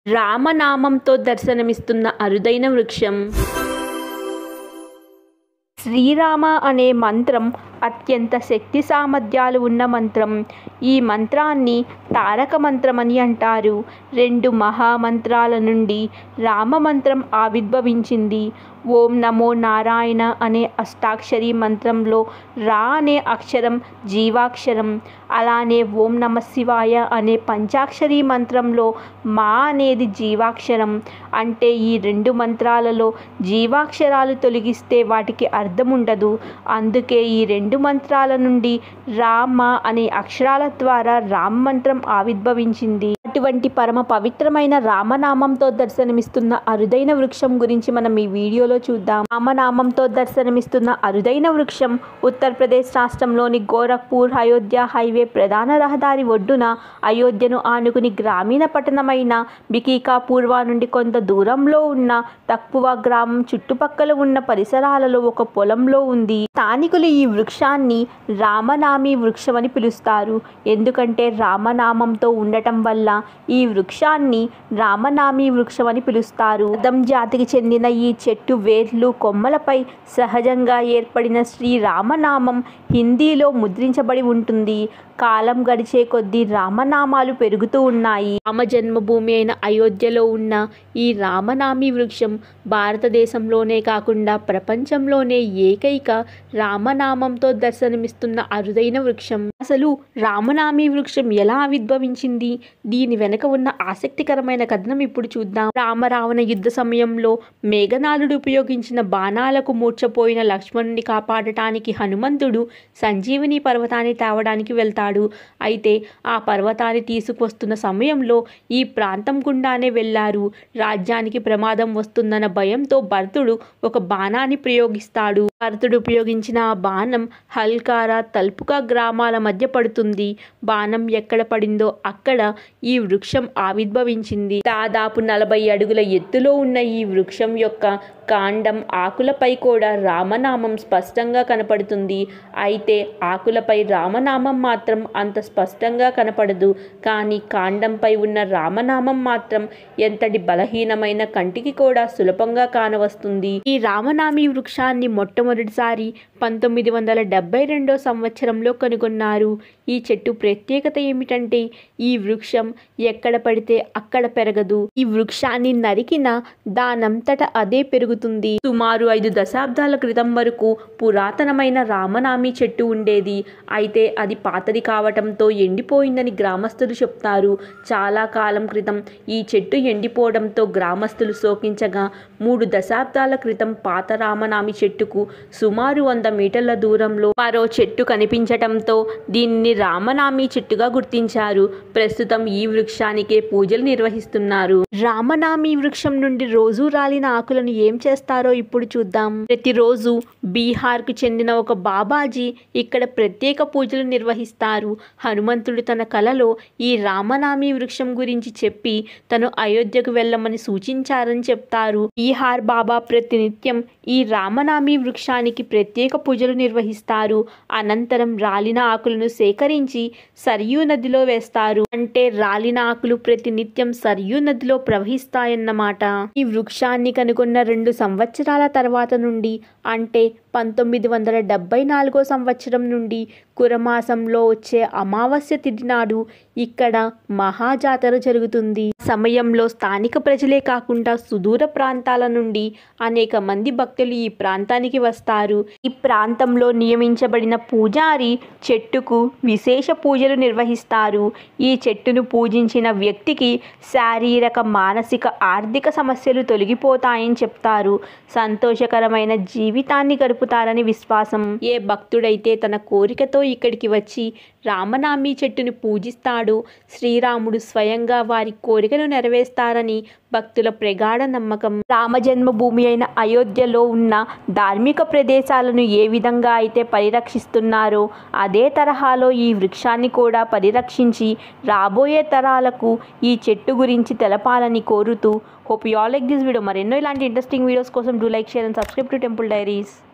రామనామంతో దర్శనమిస్తున్న అరుదైన వృక్షం శ్రీరామ అనే మంత్రం అత్యంత శక్తి సామర్థ్యాలు ఉన్న మంత్రం ఈ మంత్రాన్ని తారక మంత్రం అని అంటారు రెండు మహామంత్రాల నుండి రామ మంత్రం ఆవిర్భవించింది ఓం నమో నారాయణ అనే అష్టాక్షరి మంత్రంలో రా అనే అక్షరం జీవాక్షరం అలానే ఓం నమ శివాయ అనే పంచాక్షరి మంత్రంలో మా అనేది జీవాక్షరం అంటే ఈ రెండు మంత్రాలలో జీవాక్షరాలు తొలగిస్తే వాటికి అర్థం ఉండదు అందుకే ఈ రెండు మంత్రాల నుండి రామ అనే అక్షరాల ద్వారా రామ మంత్రం ఆవిర్భవించింది అటువంటి పరమ పవిత్రమైన రామనామంతో దర్శనమిస్తున్న అరుదైన వృక్షం గురించి మనం ఈ వీడియోలో చూద్దాం రామనామంతో దర్శనమిస్తున్న అరుదైన వృక్షం ఉత్తరప్రదేశ్ రాష్ట్రంలోని గోరఖ్పూర్ అయోధ్య హైవే ప్రధాన రహదారి ఒడ్డున అయోధ్యను ఆనుకుని గ్రామీణ పట్టణమైన బికీకా పూర్వ నుండి కొంత దూరంలో ఉన్న తక్కువ గ్రామం చుట్టుపక్కల ఉన్న పరిసరాలలో ఒక పొలంలో ఉంది స్థానికులు ఈ వృక్షాన్ని రామనామి వృక్షం అని పిలుస్తారు ఎందుకంటే రామనామంతో ఉండటం వల్ల ఈ వృక్షాన్ని రామనామి వృక్షం అని పిలుస్తారు అదం జాతికి చెందిన ఈ చెట్టు వేర్లు కొమ్మలపై సహజంగా ఏర్పడిన శ్రీ రామనామం హిందీలో ముద్రించబడి ఉంటుంది కాలం గడిచే కొద్దీ రామనామాలు పెరుగుతూ ఉన్నాయి రామ జన్మభూమి అయిన అయోధ్యలో ఉన్న ఈ రామనామి వృక్షం భారతదేశంలోనే కాకుండా ప్రపంచంలోనే ఏకైక రామనామంతో దర్శనమిస్తున్న అరుదైన వృక్షం అసలు రామనామి వృక్షం ఎలా ఆవిర్భవించింది దీని వెనుక ఉన్న ఆసక్తికరమైన కథనం ఇప్పుడు చూద్దాం రామరావణ యుద్ధ సమయంలో మేఘనాథుడు ఉపయోగించిన బాణాలకు మూర్చపోయిన లక్ష్మణుని కాపాడటానికి హనుమంతుడు సంజీవిని పర్వతాన్ని తేవడానికి వెళ్తాడు అయితే ఆ పర్వతాన్ని తీసుకువస్తున్న సమయంలో ఈ ప్రాంతం గుండానే వెళ్ళారు రాజ్యానికి ప్రమాదం వస్తుందన్న భయంతో భరతుడు ఒక బాణాన్ని ప్రయోగిస్తాడు భరతుడు ఉపయోగించిన ఆ బాణం హల్కారా తల్పుకా గ్రామాల మధ్య పడుతుంది బాణం ఎక్కడ పడిందో అక్కడ ఈ వృక్షం ఆవిర్భవించింది దాదాపు నలభై అడుగుల ఎత్తులో ఉన్న ఈ వృక్షం యొక్క కాండం ఆకులపై కూడా రామనామం స్పష్టంగా కనపడుతుంది అయితే ఆకులపై రామనామం మాత్రం అంత స్పష్టంగా కనపడదు కానీ కాండంపై ఉన్న రామనామం మాత్రం ఎంతటి బలహీనమైన కంటికి కూడా సులభంగా కానవస్తుంది ఈ రామనామి వృక్షాన్ని మొట్టమొదటిసారి పంతొమ్మిది వందల డెబ్బై రెండో సంవత్సరంలో కనుగొన్నారు ఈ చెట్టు ప్రత్యేకత ఏమిటంటే ఈ వృక్షం ఎక్కడ పడితే అక్కడ పెరగదు ఈ వృక్షాన్ని నరికిన దానంతట అదే పెరుగుతుంది సుమారు ఐదు దశాబ్దాల క్రితం వరకు పురాతనమైన రామనామి చెట్టు ఉండేది అయితే అది పాతది కావటంతో ఎండిపోయిందని గ్రామస్తులు చెప్తారు చాలా కాలం క్రితం ఈ చెట్టు ఎండిపోవడంతో గ్రామస్తులు శోకించగా మూడు దశాబ్దాల క్రితం పాత రామనామి చెట్టుకు సుమారు వంద మీటర్ల దూరంలో మరో చెట్టు కనిపించటంతో దీనిని రామనామి చెట్టుగా గుర్తించారు ప్రస్తుతం ఈ వృక్షానికే పూజలు నిర్వహిస్తున్నారు రామనామి వృక్షం నుండి రోజు రాలిన ఆకులను ఏం చేస్తారో ఇప్పుడు చూద్దాం ప్రతిరోజు బీహార్కు చెందిన ఒక బాబాజీ ఇక్కడ ప్రత్యేక పూజలు నిర్వహిస్తారు హనుమంతుడు తన కలలో ఈ రామనామి వృక్షం గురించి చెప్పి తను అయోధ్యకు వెళ్ళమని సూచించారని చెప్తారు బీహార్ బాబా ప్రతినిత్యం ఈ రామనామి వృక్షానికి ప్రత్యేక పూజలు నిర్వహిస్తారు అనంతరం రాలిన ఆకులను సేకరించి సరియూ నదిలో వేస్తారు అంటే రాలిన ఆకులు ప్రతినిత్యం సరియూ నదిలో ప్రవహిస్తాయన్నమాట ఈ వృక్షాన్ని కనుగొన్న రెండు సంవత్సరాల తర్వాత నుండి అంటే పంతొమ్మిది వందల డెబ్బై నాలుగో సంవత్సరం నుండి కురమాసంలో వచ్చే అమావాస్య తిథి నాడు ఇక్కడ మహాజాతర జరుగుతుంది సమయంలో స్థానిక ప్రజలే కాకుండా సుదూర ప్రాంతాల నుండి అనేక మంది భక్తులు ఈ ప్రాంతానికి వస్తారు ఈ ప్రాంతంలో నియమించబడిన పూజారి చెట్టుకు విశేష పూజలు నిర్వహిస్తారు ఈ చెట్టును పూజించిన వ్యక్తికి శారీరక మానసిక ఆర్థిక సమస్యలు తొలగిపోతాయని చెప్తారు సంతోషకరమైన జీవితాన్ని గడుపుతారని విశ్వాసం ఏ భక్తుడైతే తన కోరికతో ఇక్కడికి వచ్చి రామనామి చెట్టును పూజిస్తాడో శ్రీరాముడు స్వయంగా వారి కోరికను నెరవేరుస్తారని భక్తుల ప్రగాఢ నమ్మకం రామ జన్మభూమి అయిన అయోధ్యలో ఉన్న ధార్మిక ప్రదేశాలను ఏ విధంగా అయితే పరిరక్షిస్తున్నారో అదే తరహాలో ఈ వృక్షాన్ని కూడా పరిరక్షించి రాబోయే తరాలకు ఈ చెట్టు గురించి తెలపాలని కోరుతూ hope you all like this video మరెన్నో ఇలాంటి ఇంట్రెస్టింగ్ వీడియోస్ కోసం do like share and subscribe to temple diaries